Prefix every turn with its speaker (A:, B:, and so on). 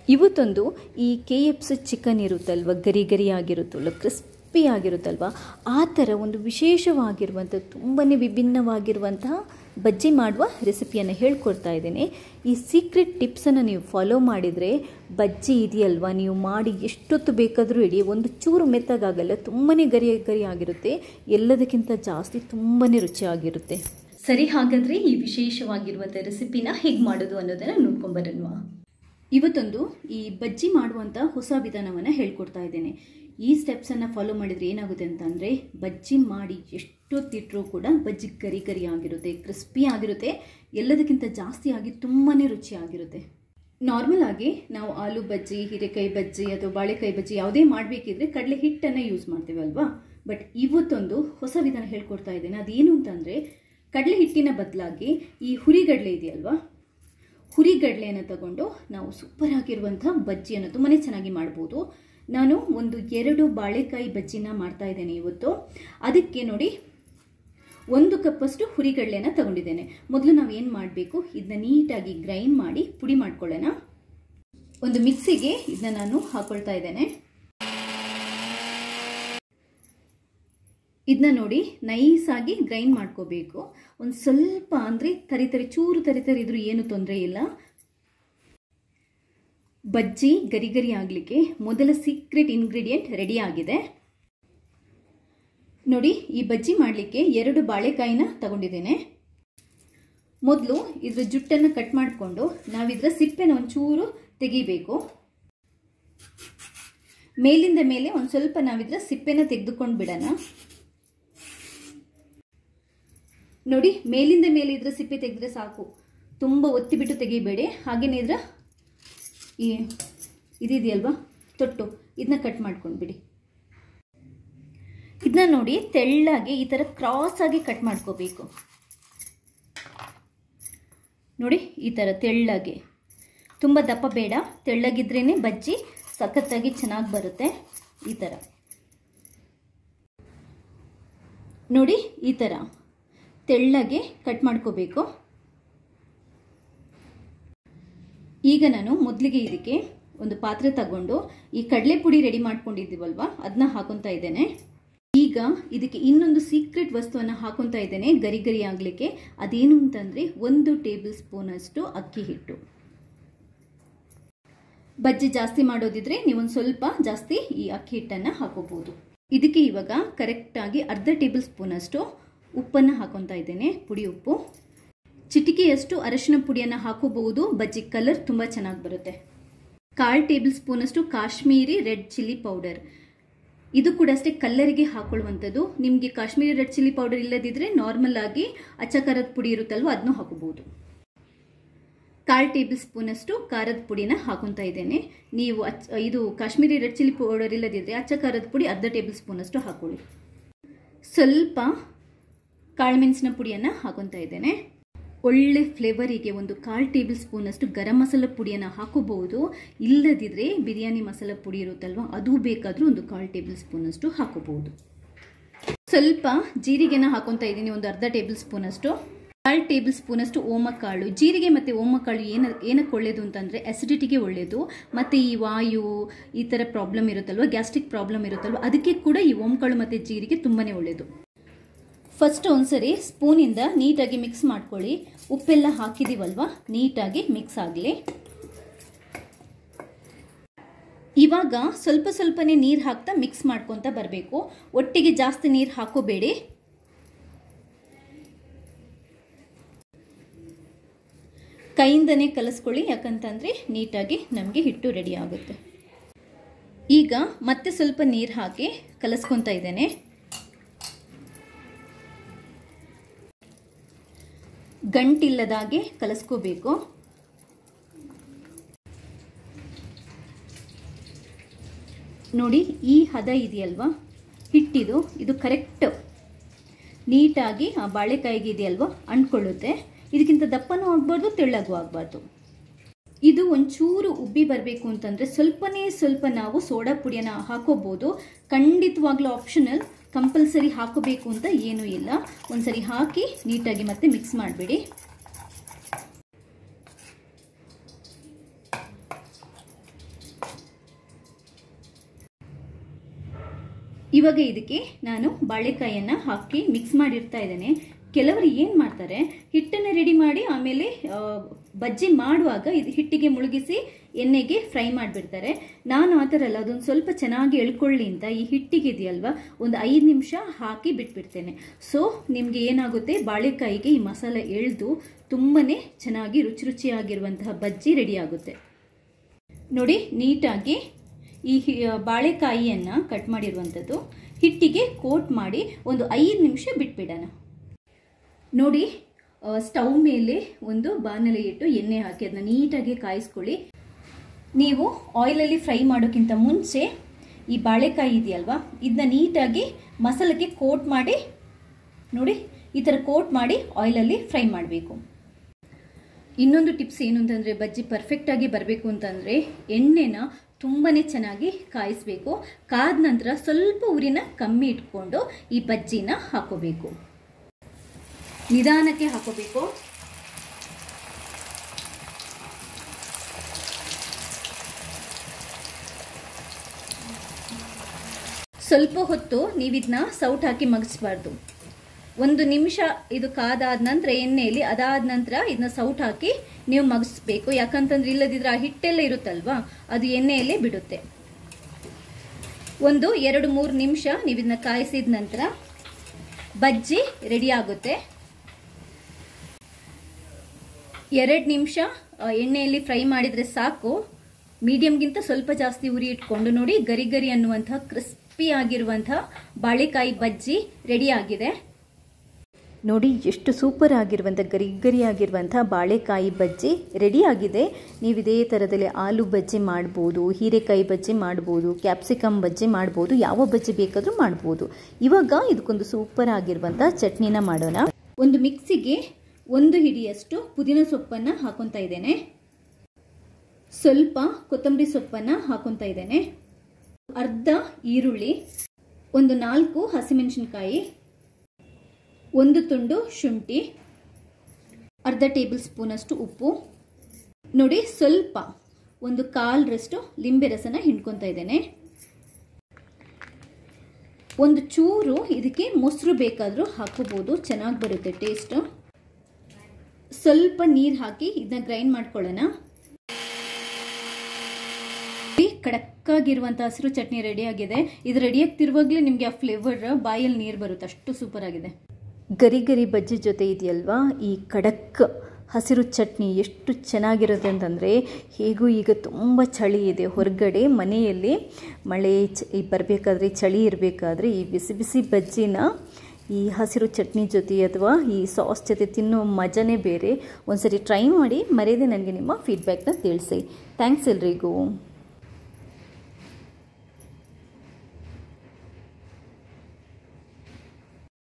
A: ಇವತ್ತೊಂದು ಈ K F C chicken ಇರುತ್ತಲ್ವ ಗರಿ ಗರಿ ಆಗಿರುತ್ತಲ್ವ ಕ್ರಿಸ್ಪಿ ಆಗಿರುತ್ತಲ್ವ ಆ ಥರ ಒಂದು ವಿಶೇಷವಾಗಿರುವಂಥ ತುಂಬಾ ವಿಭಿನ್ನವಾಗಿರುವಂತಹ ಬಜ್ಜಿ ಮಾಡುವ ರೆಸಿಪಿಯನ್ನು ಹೇಳ್ಕೊಡ್ತಾ ಇದ್ದೇನೆ ಈ ಸೀಕ್ರೆಟ್ ಟಿಪ್ಸನ್ನು ನೀವು ಫಾಲೋ ಮಾಡಿದರೆ ಬಜ್ಜಿ ಇದೆಯಲ್ವಾ ನೀವು ಮಾಡಿ ಎಷ್ಟೊತ್ತು ಬೇಕಾದರೂ ಇಡಿ ಒಂದು ಚೂರು ಮೆತ್ತಗಾಗಲ್ಲ ತುಂಬಾ ಗರಿ ಗರಿ ಆಗಿರುತ್ತೆ ಎಲ್ಲದಕ್ಕಿಂತ ಜಾಸ್ತಿ ತುಂಬಾ ರುಚಿಯಾಗಿರುತ್ತೆ ಸರಿ ಹಾಗಾದರೆ ಈ ವಿಶೇಷವಾಗಿರುವಂಥ ರೆಸಿಪಿನ ಹೇಗೆ ಮಾಡೋದು ಅನ್ನೋದನ್ನು ನೋಡ್ಕೊಂಬರೋಣ ಇವತ್ತೊಂದು ಈ ಬಜ್ಜಿ ಮಾಡುವಂಥ ಹೊಸ ವಿಧಾನವನ್ನು ಹೇಳ್ಕೊಡ್ತಾ ಇದ್ದೇನೆ ಈ ಸ್ಟೆಪ್ಸನ್ನು ಫಾಲೋ ಮಾಡಿದರೆ ಏನಾಗುತ್ತೆ ಅಂತಂದರೆ ಬಜ್ಜಿ ಮಾಡಿ ಎಷ್ಟೊತ್ತಿಟ್ಟರೂ ಕೂಡ ಬಜ್ಜಿ ಗರಿ ಗರಿ ಆಗಿರುತ್ತೆ ಕ್ರಿಸ್ಪಿ ಆಗಿರುತ್ತೆ ಎಲ್ಲದಕ್ಕಿಂತ ಜಾಸ್ತಿ ಆಗಿ ತುಂಬಾ ರುಚಿಯಾಗಿರುತ್ತೆ ನಾರ್ಮಲ್ ಆಗಿ ನಾವು ಆಲೂ ಬಜ್ಜಿ ಹೀರೆಕಾಯಿ ಬಜ್ಜಿ ಅಥವಾ ಬಾಳೆಕಾಯಿ ಬಜ್ಜಿ ಯಾವುದೇ ಮಾಡಬೇಕಿದ್ರೆ ಕಡಲೆ ಹಿಟ್ಟನ್ನು ಯೂಸ್ ಮಾಡ್ತೇವೆ ಅಲ್ವಾ ಬಟ್ ಇವತ್ತೊಂದು ಹೊಸ ವಿಧಾನ ಹೇಳ್ಕೊಡ್ತಾ ಇದ್ದೇನೆ ಅದೇನು ಅಂತಂದರೆ ಕಡಲೆ ಹಿಟ್ಟಿನ ಬದಲಾಗಿ ಈ ಹುರಿಗಡಲೆ ಇದೆಯಲ್ವಾ ಹುರಿಗಡಲೆಯನ್ನು ತಗೊಂಡು ನಾವು ಸೂಪರ್ ಆಗಿರುವಂಥ ಬಜ್ಜಿಯನ್ನು ತುಂಬಾ ಚೆನ್ನಾಗಿ ಮಾಡ್ಬೋದು ನಾನು ಒಂದು ಎರಡು ಬಾಳೆಕಾಯಿ ಬಜ್ಜಿನ ಮಾಡ್ತಾ ಇದ್ದೇನೆ ಇವತ್ತು ಅದಕ್ಕೆ ನೋಡಿ ಒಂದು ಕಪ್ಪಷ್ಟು ಹುರಿಗಡಲೆನ ತಗೊಂಡಿದ್ದೇನೆ ಮೊದಲು ನಾವು ಏನು ಮಾಡಬೇಕು ಇದನ್ನ ನೀಟಾಗಿ ಗ್ರೈಂಡ್ ಮಾಡಿ ಪುಡಿ ಮಾಡ್ಕೊಳ್ಳೋಣ ಒಂದು ಮಿಕ್ಸಿಗೆ ಇದನ್ನ ನಾನು ಹಾಕೊಳ್ತಾ ಇದ್ದೇನೆ ಇದನ್ನ ನೋಡಿ ನೈಸಾಗಿ ಗ್ರೈಂಡ್ ಮಾಡ್ಕೋಬೇಕು ಒಂದು ಸ್ವಲ್ಪ ಅಂದರೆ ತರಿ ತರಿ ಚೂರು ತರಿ ತರಿ ಇದ್ರೂ ಏನು ತೊಂದರೆ ಇಲ್ಲ ಬಜ್ಜಿ ಗರಿ ಗರಿ ಆಗಲಿಕ್ಕೆ ಮೊದಲ ಸೀಕ್ರೆಟ್ ಇಂಗ್ರೀಡಿಯೆಂಟ್ ರೆಡಿ ಆಗಿದೆ ನೋಡಿ ಈ ಬಜ್ಜಿ ಮಾಡಲಿಕ್ಕೆ ಎರಡು ಬಾಳೆಕಾಯಿನ ತಗೊಂಡಿದ್ದೇನೆ ಮೊದಲು ಇದ್ರ ಜುಟ್ಟನ್ನು ಕಟ್ ಮಾಡಿಕೊಂಡು ನಾವಿದ್ರ ಸಿಪ್ಪೆನ ಒಂಚೂರು ತೆಗಿಬೇಕು ಮೇಲಿಂದ ಮೇಲೆ ಒಂದು ಸ್ವಲ್ಪ ನಾವಿದ್ರ ಸಿಪ್ಪೆನ ತೆಗೆದುಕೊಂಡು ಬಿಡೋಣ ನೋಡಿ ಮೇಲಿಂದ ಮೇಲೆ ಇದ್ರ ಸಿಪ್ಪೆ ತೆಗೆದ್ರೆ ಸಾಕು ತುಂಬ ಒತ್ತಿಬಿಟ್ಟು ತೆಗಿಬೇಡಿ ಹಾಗೇನೇ ಇದ್ರ ಈ ಇದಿದೆಯಲ್ವಾ ತೊಟ್ಟು ಇದನ್ನ ಕಟ್ ಮಾಡ್ಕೊಂಡು ಬಿಡಿ ಇದನ್ನ ನೋಡಿ ತೆಳ್ಳಗೆ ಈ ಥರ ಕ್ರಾಸ್ ಆಗಿ ಕಟ್ ಮಾಡ್ಕೋಬೇಕು ನೋಡಿ ಈ ಥರ ತೆಳ್ಳಗೆ ತುಂಬ ದಪ್ಪ ಬೇಡ ತೆಳ್ಳಗಿದ್ರೇ ಬಜ್ಜಿ ಸಖತ್ತಾಗಿ ಚೆನ್ನಾಗಿ ಬರುತ್ತೆ ಈ ಥರ ನೋಡಿ ಈ ಥರ ತೆಳ್ಳಗೆ ಕಟ್ ಮಾಡ್ಕೋಬೇಕು ಈಗ ನಾನು ಮೊದಲಿಗೆ ಇದಕ್ಕೆ ಒಂದು ಪಾತ್ರೆ ತಗೊಂಡು ಈ ಕಡಲೆ ಪುಡಿ ರೆಡಿ ಮಾಡ್ಕೊಂಡಿದ್ದೀವಲ್ವ ಅದನ್ನ ಹಾಕೊತಾ ಇದ್ದೇನೆ ಈಗ ಇದಕ್ಕೆ ಇನ್ನೊಂದು ಸೀಕ್ರೆಟ್ ವಸ್ತುವನ್ನು ಹಾಕೊತಾ ಇದ್ದೇನೆ ಗರಿ ಗರಿ ಆಗಲಿಕ್ಕೆ ಅದೇನು ಅಂತಂದರೆ ಒಂದು ಟೇಬಲ್ ಸ್ಪೂನಷ್ಟು ಅಕ್ಕಿ ಹಿಟ್ಟು ಬಜ್ಜಿ ಜಾಸ್ತಿ ಮಾಡೋದಿದ್ರೆ ನೀವೊಂದು ಸ್ವಲ್ಪ ಜಾಸ್ತಿ ಈ ಅಕ್ಕಿ ಹಿಟ್ಟನ್ನು ಹಾಕೋಬಹುದು ಇದಕ್ಕೆ ಇವಾಗ ಕರೆಕ್ಟಾಗಿ ಅರ್ಧ ಟೇಬಲ್ ಸ್ಪೂನಷ್ಟು ಉಪ್ಪನ್ನು ಹಾಕೊತಾ ಇದ್ದೇನೆ ಪುಡಿ ಉಪ್ಪು ಚಿಟಿಕೆಯಷ್ಟು ಅರಶಿನ ಪುಡಿಯನ್ನು ಹಾಕೋಬಹುದು ಬಜ್ಜಿ ಕಲರ್ ತುಂಬ ಚೆನ್ನಾಗಿ ಬರುತ್ತೆ ಕಾಲು ಟೇಬಲ್ ಸ್ಪೂನಷ್ಟು ಕಾಶ್ಮೀರಿ ರೆಡ್ ಚಿಲ್ಲಿ ಪೌಡರ್ ಇದು ಕೂಡ ಅಷ್ಟೇ ಕಲ್ಲರಿಗೆ ಹಾಕೊಳ್ಳುವಂಥದ್ದು ನಿಮಗೆ ಕಾಶ್ಮೀರಿ ರೆಡ್ ಚಿಲ್ಲಿ ಪೌಡರ್ ಇಲ್ಲದಿದ್ದರೆ ನಾರ್ಮಲ್ ಆಗಿ ಅಚ್ಚ ಖಾರದ ಪುಡಿ ಇರುತ್ತಲ್ವ ಅದನ್ನು ಹಾಕೋಬಹುದು ಕಾಲು ಟೇಬಲ್ ಸ್ಪೂನಷ್ಟು ಖಾರದ ಪುಡಿನ ಹಾಕೊತಾ ಇದ್ದೇನೆ ನೀವು ಅಚ್ ಇದು ಕಾಶ್ಮೀರಿ ರೆಡ್ ಚಿಲ್ಲಿ ಪೌಡರ್ ಇಲ್ಲದಿದ್ದರೆ ಅಚ್ಚ ಖಾರದ ಪುಡಿ ಅರ್ಧ ಟೇಬಲ್ ಸ್ಪೂನಷ್ಟು ಹಾಕೊಳ್ಳಿ ಸ್ವಲ್ಪ ಕಾಳುಮೆಣಸಿನ ಪುಡಿಯನ್ನು ಹಾಕೊತಾ ಇದ್ದೇನೆ ಒಳ್ಳೆ ಫ್ಲೇವರಿಗೆ ಒಂದು ಕಾಲು ಟೇಬಲ್ ಸ್ಪೂನಷ್ಟು ಗರಂ ಮಸಾಲ ಪುಡಿಯನ್ನು ಹಾಕೋಬಹುದು ಇಲ್ಲದಿದ್ದರೆ ಬಿರಿಯಾನಿ ಮಸಾಲ ಪುಡಿ ಇರುತ್ತಲ್ವ ಅದು ಬೇಕಾದರೂ ಒಂದು ಕಾಲು ಟೇಬಲ್ ಸ್ಪೂನಷ್ಟು ಹಾಕೋಬಹುದು ಸ್ವಲ್ಪ ಜೀರಿಗೆನ ಹಾಕೊತಾ ಇದ್ದೀನಿ ಒಂದು ಅರ್ಧ ಟೇಬಲ್ ಸ್ಪೂನಷ್ಟು ಕಾಲು ಟೇಬಲ್ ಸ್ಪೂನಷ್ಟು ಓಮಕಾಳು ಜೀರಿಗೆ ಮತ್ತು ಓಮಕಾಳು ಏನ ಏನಕ್ಕೆ ಒಳ್ಳೆಯದು ಅಂತಂದರೆ ಅಸಿಡಿಟಿಗೆ ಒಳ್ಳೆಯದು ಮತ್ತು ಈ ವಾಯು ಈ ಥರ ಪ್ರಾಬ್ಲಮ್ ಇರುತ್ತಲ್ವ ಗ್ಯಾಸ್ಟ್ರಿಕ್ ಪ್ರಾಬ್ಲಮ್ ಇರುತ್ತಲ್ವ ಅದಕ್ಕೆ ಕೂಡ ಈ ಓಮಕಾಳು ಮತ್ತು ಜೀರಿಗೆ ತುಂಬಾ ಒಳ್ಳೆಯದು ಫಸ್ಟ್ ಒಂದ್ಸರಿ ಸ್ಪೂನಿಂದ ನೀಟಾಗಿ ಮಿಕ್ಸ್ ಮಾಡ್ಕೊಳ್ಳಿ ಉಪ್ಪೆಲ್ಲ ಹಾಕಿದೀವಲ್ವ ನೀಟಾಗಿ ಮಿಕ್ಸ್ ಆಗಲಿ ಇವಾಗ ಸ್ವಲ್ಪ ಸ್ವಲ್ಪನೇ ನೀರು ಹಾಕ್ತಾ ಮಿಕ್ಸ್ ಮಾಡ್ಕೊತ ಬರಬೇಕು ಒಟ್ಟಿಗೆ ಜಾಸ್ತಿ ನೀರು ಹಾಕೋಬೇಡಿ ಕೈಯಿಂದನೇ ಕಲಿಸ್ಕೊಳ್ಳಿ ಯಾಕಂತಂದರೆ ನೀಟಾಗಿ ನಮಗೆ ಹಿಟ್ಟು ರೆಡಿ ಆಗುತ್ತೆ ಈಗ ಮತ್ತೆ ಸ್ವಲ್ಪ ನೀರು ಹಾಕಿ ಕಲಿಸ್ಕೊತಾ ಇದ್ದೇನೆ ಗಂಟಿಲ್ಲದಾಗೆ ಕಲಿಸ್ಕೋಬೇಕು ನೋಡಿ ಈ ಹದ ಇದೆಯಲ್ವಾ ಹಿಟ್ಟಿದು ಇದು ಕರೆಕ್ಟ್ ನೀಟಾಗಿ ಆ ಬಾಳೆಕಾಯಿಗೆ ಇದೆಯಲ್ವಾ ಅಂಟ್ಕೊಳ್ಳುತ್ತೆ ಇದಕ್ಕಿಂತ ದಪ್ಪನೂ ಆಗಬಾರ್ದು ತೆಳ್ಳಗೂ ಆಗಬಾರ್ದು ಇದು ಒಂಚೂರು ಉಬ್ಬಿ ಬರಬೇಕು ಅಂತಂದರೆ ಸ್ವಲ್ಪನೇ ಸ್ವಲ್ಪ ನಾವು ಸೋಡಾ ಪುಡಿಯನ್ನು ಹಾಕೋಬೋದು ಖಂಡಿತವಾಗ್ಲೂ ಆಪ್ಷನಲ್ ಕಂಪಲ್ಸರಿ ಹಾಕೋಬೇಕು ಅಂತ ಏನೂ ಇಲ್ಲ ಒಂದ್ಸರಿ ಹಾಕಿ ನೀಟಾಗಿ ಮತ್ತೆ ಮಿಕ್ಸ್ ಮಾಡಬೇಡಿ ಇವಾಗ ಇದಕ್ಕೆ ನಾನು ಬಾಳೆಕಾಯಿಯನ್ನು ಹಾಕಿ ಮಿಕ್ಸ್ ಮಾಡಿರ್ತಾ ಇದ್ದೇನೆ ಕೆಲವರು ಏನು ಮಾಡ್ತಾರೆ ಹಿಟ್ಟನ್ನು ರೆಡಿ ಮಾಡಿ ಆಮೇಲೆ ಆ, ಬಜ್ಜಿ ಮಾಡುವಾಗ ಇದು ಹಿಟ್ಟಿಗೆ ಮುಳುಗಿಸಿ ಎಣ್ಣೆಗೆ ಫ್ರೈ ಮಾಡಿಬಿಡ್ತಾರೆ ನಾನು ಆ ಥರ ಅಲ್ಲ ಅದೊಂದು ಸ್ವಲ್ಪ ಚೆನ್ನಾಗಿ ಎಳ್ಕೊಳ್ಳಿ ಅಂತ ಈ ಹಿಟ್ಟಿಗೆ ಇದೆಯಲ್ವಾ ಒಂದು ಐದು ನಿಮಿಷ ಹಾಕಿ ಬಿಟ್ಬಿಡ್ತೇನೆ ಸೊ ನಿಮಗೆ ಏನಾಗುತ್ತೆ ಬಾಳೆಕಾಯಿಗೆ ಈ ಮಸಾಲೆ ಎಳೆದು ತುಂಬನೇ ಚೆನ್ನಾಗಿ ರುಚಿ ರುಚಿಯಾಗಿರುವಂತಹ ಬಜ್ಜಿ ರೆಡಿ ಆಗುತ್ತೆ ನೋಡಿ ನೀಟಾಗಿ ಈ ಹಿ- ಬಾಳೆಕಾಯಿಯನ್ನು ಕಟ್ ಮಾಡಿರುವಂಥದ್ದು ಹಿಟ್ಟಿಗೆ ಕೋಟ್ ಮಾಡಿ ಒಂದು ಐದು ನಿಮಿಷ ಬಿಟ್ಬಿಡೋಣ ನೋಡಿ ಆ, ಸ್ಟವ್ ಮೇಲೆ ಒಂದು ಬಾಣಲೆ ಇಟ್ಟು ಎಣ್ಣೆ ಹಾಕಿ ಅದನ್ನ ನೀಟಾಗಿ ಕಾಯಿಸ್ಕೊಳ್ಳಿ ನೀವು ಆಯಿಲಲ್ಲಿ ಫ್ರೈ ಮಾಡೋಕ್ಕಿಂತ ಮುಂಚೆ ಈ ಬಾಳೆಕಾಯಿ ಇದೆಯಲ್ವಾ ಇದನ್ನ ನೀಟಾಗಿ ಮಸಾಲಕ್ಕೆ ಕೋಟ್ ಮಾಡಿ ನೋಡಿ ಈ ಥರ ಕೋಟ್ ಮಾಡಿ ಆಯಿಲಲ್ಲಿ ಫ್ರೈ ಮಾಡಬೇಕು ಇನ್ನೊಂದು ಟಿಪ್ಸ್ ಏನು ಅಂತಂದರೆ ಬಜ್ಜಿ ಪರ್ಫೆಕ್ಟಾಗಿ ಬರಬೇಕು ಅಂತಂದರೆ ಎಣ್ಣೆನ ತುಂಬಾ ಚೆನ್ನಾಗಿ ಕಾಯಿಸಬೇಕು ಕಾದ ನಂತರ ಸ್ವಲ್ಪ ಉರಿನ ಕಮ್ಮಿ ಇಟ್ಕೊಂಡು ಈ ಬಜ್ಜಿನ ಹಾಕೋಬೇಕು ನಿಧಾನಕ್ಕೆ ಹಾಕೋಬೇಕು ಸ್ವಲ್ಪ ಹೊತ್ತು ನೀವಿದನ್ನ ಸೌಟ್ ಹಾಕಿ ಮಗಿಸ್ಬಾರ್ದು ಒಂದು ನಿಮಿಷ ಇದು ಕಾದಾದ ನಂತರ ಎಣ್ಣೆಯಲ್ಲಿ ಅದಾದ ನಂತರ ಇದನ್ನ ಸೌಟ್ ಹಾಕಿ ನೀವು ಮಗಿಸ್ಬೇಕು ಯಾಕಂತಂದ್ರೆ ಇಲ್ಲದಿದ್ರೆ ಆ ಹಿಟ್ಟೆಲ್ಲ ಇರುತ್ತಲ್ವಾ ಅದು ಎಣ್ಣೆಯಲ್ಲೇ ಬಿಡುತ್ತೆ ಒಂದು ಎರಡು ಮೂರು ನಿಮಿಷ ನೀವು ಇದನ್ನ ಕಾಯಿಸಿದ ನಂತರ ಬಜ್ಜಿ ರೆಡಿ ಆಗುತ್ತೆ ಎರಡು ನಿಮಿಷ ಆ, ಎಣ್ಣೆಯಲ್ಲಿ ಫ್ರೈ ಮಾಡಿದರೆ ಸಾಕು ಮೀಡಿಯಮ್ಗಿಂತ ಸ್ವಲ್ಪ ಜಾಸ್ತಿ ಉರಿ ಇಟ್ಕೊಂಡು ನೋಡಿ ಗರಿ ಗರಿ ಅನ್ನುವಂತಹ ಕ್ರಿಸ್ಪಿ ಆಗಿರುವಂತಹ ಬಾಳೆಕಾಯಿ ಬಜ್ಜಿ ರೆಡಿ ಆಗಿದೆ ನೋಡಿ ಎಷ್ಟು ಸೂಪರ್ ಆಗಿರುವಂಥ ಗರಿ ಗರಿ ಆಗಿರುವಂಥ ಬಾಳೆಕಾಯಿ ಬಜ್ಜಿ ರೆಡಿ ಆಗಿದೆ ನೀವು ಇದೇ ಥರದಲ್ಲಿ ಆಲೂ ಬಜ್ಜಿ ಮಾಡ್ಬೋದು ಹೀರೆಕಾಯಿ ಬಜ್ಜಿ ಮಾಡ್ಬೋದು ಕ್ಯಾಪ್ಸಿಕಮ್ ಬಜ್ಜಿ ಮಾಡ್ಬೋದು ಯಾವ ಬಜ್ಜಿ ಬೇಕಾದರೂ ಮಾಡ್ಬೋದು ಇವಾಗ ಇದಕ್ಕೊಂದು ಸೂಪರ್ ಆಗಿರುವಂಥ ಚಟ್ನಿನ ಮಾಡೋಣ ಒಂದು ಮಿಕ್ಸಿಗೆ ಒಂದು ಹಿಡಿಯಷ್ಟು ಪುದೀನ ಸೊಪ್ಪನ್ನು ಹಾಕೊತಾ ಇದ್ದೇನೆ ಸ್ವಲ್ಪ ಕೊತ್ತಂಬರಿ ಸೊಪ್ಪನ್ನು ಹಾಕೊತಾ ಇದ್ದೇನೆ ಅರ್ಧ ಈರುಳ್ಳಿ ಒಂದು ನಾಲ್ಕು ಹಸಿಮೆಣಸಿನಕಾಯಿ ಒಂದು ತುಂಡು ಶುಂಠಿ ಅರ್ಧ ಟೇಬಲ್ ಸ್ಪೂನಷ್ಟು ಉಪ್ಪು ನೋಡಿ ಸ್ವಲ್ಪ ಒಂದು ಕಾಲರಷ್ಟು ಲಿಂಬೆ ರಸನ ಹಿಂಡ್ಕೊತಾ ಇದ್ದೇನೆ ಒಂದು ಚೂರು ಇದಕ್ಕೆ ಮೊಸರು ಬೇಕಾದರೂ ಹಾಕೋಬೋದು ಚೆನ್ನಾಗಿ ಬರುತ್ತೆ ಟೇಸ್ಟ್ ಸ್ವಲ್ಪ ನೀರು ಹಾಕಿ ಇದನ್ನ ಗ್ರೈಂಡ್ ಮಾಡ್ಕೊಳ್ಳೋಣ ಕಡಕ್ಕಾಗಿರುವಂಥ ಹಸಿರು ಚಟ್ನಿ ರೆಡಿ ಆಗಿದೆ ಇದು ರೆಡಿ ಆಗ್ತಿರುವಾಗಲೇ ನಿಮಗೆ ಆ ಫ್ಲೇವರ್ ಬಾಯಲ್ಲಿ ನೀರು ಬರುತ್ತೆ ಅಷ್ಟು ಸೂಪರ್ ಆಗಿದೆ ಗರಿ ಗರಿ ಬಜ್ಜಿ ಜೊತೆ ಇದೆಯಲ್ವಾ ಈ ಕಡಕ್ ಹಸಿರು ಚಟ್ನಿ ಎಷ್ಟು ಚೆನ್ನಾಗಿರುತ್ತೆ ಅಂತಂದರೆ ಹೇಗೂ ಈಗ ತುಂಬ ಚಳಿ ಇದೆ ಹೊರಗಡೆ ಮನೆಯಲ್ಲಿ ಮಳೆ ಚ ಬರಬೇಕಾದ್ರೆ ಚಳಿ ಇರಬೇಕಾದ್ರೆ ಈ ಬಿಸಿ ಬಿಸಿ ಬಜ್ಜಿನ ಈ ಹಸಿರು ಚಟ್ನಿ ಜೊತೆ ಅಥವಾ ಈ ಸಾಸ್ ಜೊತೆ ತಿನ್ನೋ ಮಜನೇ ಬೇರೆ ಒಂದ್ಸರಿ ಟ್ರೈ ಮಾಡಿ ಮರೆಯದೆ ನನಗೆ ನಿಮ್ಮ ಫೀಡ್ಬ್ಯಾಕ್ನ ತಿಳಿಸಿ ಥ್ಯಾಂಕ್ಸ್ ಎಲ್ರಿಗೂ